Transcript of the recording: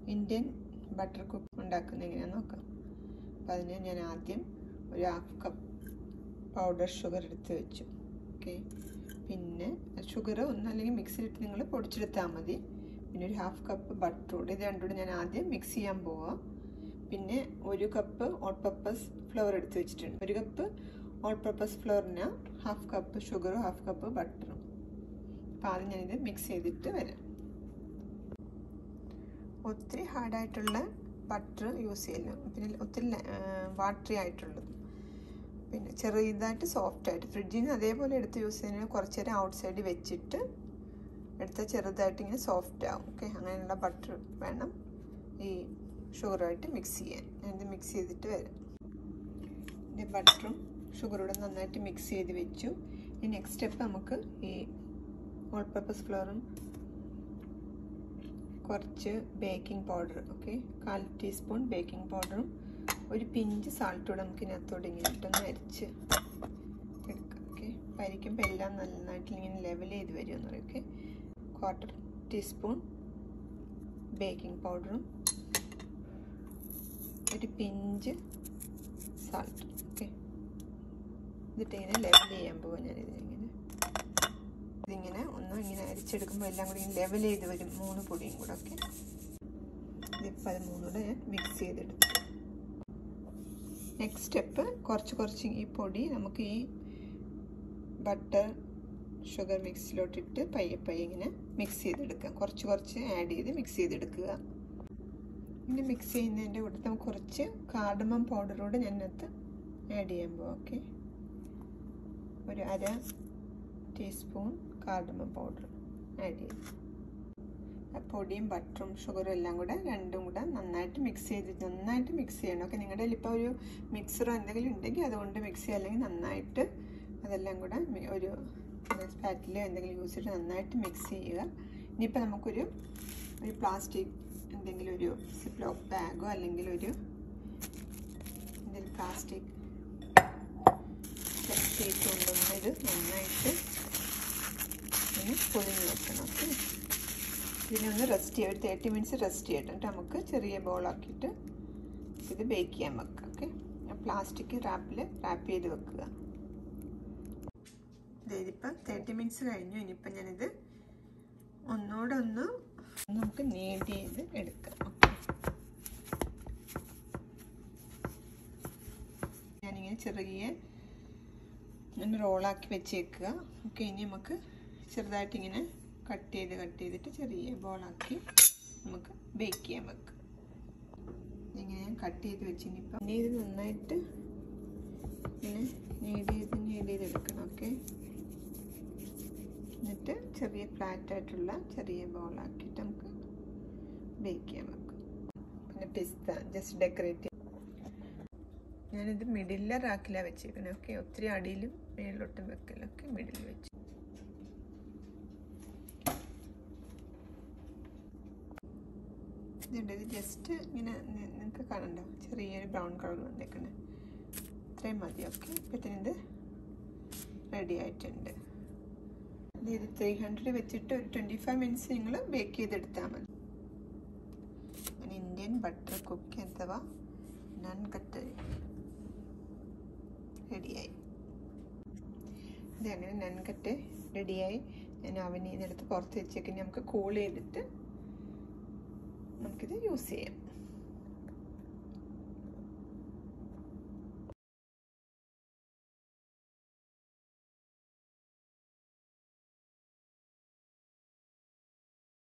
Indian butter cook ഉണ്ടാക്കുന്നത് എങ്ങനെയാണെന്ന് നോക്കാം അപ്പം അതിന് ഞാൻ ആദ്യം ഒരു ഹാഫ് കപ്പ് പൗഡർ ഷുഗർ എടുത്ത് വെച്ചു ഓക്കെ പിന്നെ ഷുഗർ ഒന്നല്ലെങ്കിൽ മിക്സിയിലിട്ട് നിങ്ങൾ പൊടിച്ചെടുത്താൽ മതി പിന്നെ ഒരു ഹാഫ് കപ്പ് ബട്ടർ കൂടി ഇത് രണ്ടുകൂടി ഞാൻ ആദ്യം മിക്സ് ചെയ്യാൻ പോവാം പിന്നെ ഒരു കപ്പ് ഓൾ പർപ്പസ് ഫ്ലവർ എടുത്ത് വെച്ചിട്ടുണ്ട് ഒരു കപ്പ് ഓൾ പർപ്പസ് ഫ്ലവറിന് ഹാഫ് കപ്പ് ഷുഗറും ഹാഫ് കപ്പ് ബട്ടറും അപ്പോൾ ആദ്യം ഞാനിത് മിക്സ് ചെയ്തിട്ട് വരാം ഒത്തിരി ഹാർഡായിട്ടുള്ള ബട്ടർ യൂസ് ചെയ്യില്ല പിന്നെ ഒത്തിരി വാട്ടറി ആയിട്ടുള്ളത് പിന്നെ ചെറിയതായിട്ട് സോഫ്റ്റ് ആയിട്ട് ഫ്രിഡ്ജിൽ നിന്ന് അതേപോലെ എടുത്ത് യൂസ് ചെയ്യുന്നതിന് കുറച്ച് നേരം ഔട്ട് സൈഡിൽ വെച്ചിട്ട് എടുത്താൽ ചെറുതായിട്ട് ഇങ്ങനെ സോഫ്റ്റ് ആവും ഓക്കെ അങ്ങനെയുള്ള ബട്ടർ വേണം ഈ ഷുഗറുമായിട്ട് മിക്സ് ചെയ്യാൻ ഞാനിത് മിക്സ് ചെയ്തിട്ട് വരാം ഇതിൻ്റെ ബട്ടറും ഷുഗറൂടെ നന്നായിട്ട് മിക്സ് ചെയ്ത് വെച്ചു ഇനി നെക്സ്റ്റ് സ്റ്റെപ്പ് നമുക്ക് ഈ ഓൾ പർപ്പസ് ഫ്ലോറും കുറച്ച് ബേക്കിംഗ് പൗഡർ ഓക്കെ കാൽ ടീസ്പൂൺ ബേക്കിംഗ് പൗഡറും ഒരു പിഞ്ച് സാൾട്ടൂടെ നമുക്ക് ഇതിനകത്തോടെ ഇങ്ങനെ ഇട്ടൊന്ന് അരിച്ച് എടുക്കാം ഓക്കെ അരിക്കുമ്പോൾ എല്ലാം നന്നായിട്ട് ഇങ്ങനെ ലെവൽ ചെയ്ത് വരും എന്ന് പറയും ഓക്കെ ക്വാർട്ടർ ടീസ്പൂൺ ബേക്കിംഗ് പൗഡറും ഒരു പിഞ്ച് സാൾട്ട് ഓക്കെ എന്നിട്ട് ഇങ്ങനെ ലെവൽ ചെയ്യാൻ പോവാം ഞാനിതിങ്ങനെ ഇതിങ്ങനെ ഒന്നും ഇങ്ങനെ അരിച്ചെടുക്കുമ്പോൾ എല്ലാം കൂടി ഇങ്ങനെ ലെവൽ ചെയ്ത് വരും മൂന്ന് പൊടിയും കൂടെ ഒക്കെ ഇതിപ്പോൾ അത് മൂന്നൂടെ ഞാൻ മിക്സ് ചെയ്തെടുത്തു നെക്സ്റ്റ് സ്റ്റെപ്പ് കുറച്ച് കുറച്ച് ഈ പൊടി നമുക്ക് ഈ ബട്ടർ ഷുഗർ മിക്സിലോട്ടിട്ട് പയ്യെ പയ്യെ ഇങ്ങനെ മിക്സ് ചെയ്തെടുക്കാം കുറച്ച് കുറച്ച് ആഡ് ചെയ്ത് മിക്സ് ചെയ്തെടുക്കുക ഇങ്ങനെ മിക്സ് ചെയ്യുന്നതിൻ്റെ കൂടെ നമുക്ക് കുറച്ച് കാർഡമം പൗഡറോട് ഞാനകത്ത് ആഡ് ചെയ്യാൻ പോവാം ഓക്കെ ഒരു അര ടീസ്പൂൺ കാർഡമം പൗഡർ ആഡ് ചെയ്യും പൊടിയും ബട്ടറും ഷുഗറും എല്ലാം കൂടെ രണ്ടും കൂടെ നന്നായിട്ട് മിക്സ് ചെയ്ത് നന്നായിട്ട് മിക്സ് ചെയ്യണം ഓക്കെ നിങ്ങളുടെ കയ്യിൽ ഇപ്പോൾ ഒരു മിക്സറോ എന്തെങ്കിലും ഉണ്ടെങ്കിൽ അതുകൊണ്ട് മിക്സ് ചെയ്യുക അല്ലെങ്കിൽ നന്നായിട്ട് അതെല്ലാം കൂടെ ഒരു സ്പാറ്റിലോ എന്തെങ്കിലും യൂസ് ചെയ്തിട്ട് നന്നായിട്ട് മിക്സ് ചെയ്യുക ഇനിയിപ്പോൾ നമുക്കൊരു ഒരു പ്ലാസ്റ്റിക് എന്തെങ്കിലും ഒരു സിപ്ലോക്ക് ബാഗോ അല്ലെങ്കിൽ ഒരു എന്തെങ്കിലും പ്ലാസ്റ്റിക് ഷീറ്റ് കൊണ്ടുവന്ന് ഇത് നന്നായിട്ട് ഒന്ന് പൊതിഞ്ഞ് വെക്കണം ഓക്കെ ഇതിനൊന്ന് റെസ്റ്റ് ചെയ്യുക ഒരു തേർട്ടി മിനിറ്റ്സ് റെസ്റ്റ് ചെയ്യട്ടെ എന്നിട്ട് നമുക്ക് ചെറിയ ബോളാക്കിയിട്ട് ഇത് ബേക്ക് ചെയ്യാൻ വെക്കാം ഓക്കെ പ്ലാസ്റ്റിക് റാപ്പിൽ റാപ്പ് ചെയ്ത് വെക്കുക ഇതിപ്പം തേർട്ടി മിനിറ്റ്സ് കഴിഞ്ഞു ഇനിയിപ്പം ഞാനിത് ഒന്നുകൂടെ ഒന്ന് നമുക്ക് നീഡ് ചെയ്ത് എടുക്കാം ഓക്കെ ഞാനിങ്ങനെ ചെറിയ ഇങ്ങനെ റോളാക്കി വെച്ചേക്കുക ഓക്കെ ഇനി നമുക്ക് ചെറുതായിട്ട് ഇങ്ങനെ കട്ട് ചെയ്ത് കട്ട് ചെയ്തിട്ട് ചെറിയ ബോളാക്കി നമുക്ക് ബേക്ക് ചെയ്യാൻ വെക്കാം ഇങ്ങനെ ഞാൻ കട്ട് ചെയ്ത് വെച്ച് ഇനിയിപ്പം ഇനി ഇത് നന്നായിട്ട് ഇങ്ങനെ നീഡ് ചെയ്ത് നീഡ് ചെയ്തെടുക്കണം ഓക്കെ എന്നിട്ട് ചെറിയ ഫ്ലാറ്റ് ആയിട്ടുള്ള ചെറിയ ബോളാക്കിയിട്ട് നമുക്ക് ബേക്ക് ചെയ്യാൻ വെക്കാം പിന്നെ പിസ്ത ജസ്റ്റ് ഡെക്കറേറ്റ് ഞാനിത് മിഡിലെ റാക്കിലാണ് വെച്ചേക്കുന്നത് ഓക്കെ ഒത്തിരി അടിയിലും മേളിലോട്ടും വെക്കലൊക്കെ മിഡിൽ വെച്ച് ഇതുണ്ട് ഇത് ജസ്റ്റ് ഇങ്ങനെ നിങ്ങൾക്ക് കാണണ്ടോ ചെറിയൊരു ബ്രൗൺ കളർ വന്നേക്കണേ ഇത്രയും മതി ഓക്കെ ഇപ്പത്തിന് ഇത് റെഡി ആയിട്ടുണ്ട് ഇത് ത്രീ ഹൺഡ്രഡ് വെച്ചിട്ട് ഒരു ട്വൻറ്റി ഫൈവ് മിനിറ്റ്സ് നിങ്ങൾ ബേക്ക് ചെയ്തെടുത്താൽ മതി ഇന്ത്യൻ ബട്ടർ കുക്കി അഥവാ നൺ കട്ടറി റെഡിയായി ഇത് അങ്ങനെ നൻകട്ട് റെഡിയായി ഞാൻ അവനിൽ നിന്നെടുത്ത് പുറത്ത് വെച്ചേക്ക് നമുക്ക് കൂൾ ചെയ്തിട്ട് നമുക്കിത് യൂസ് ചെയ്യാം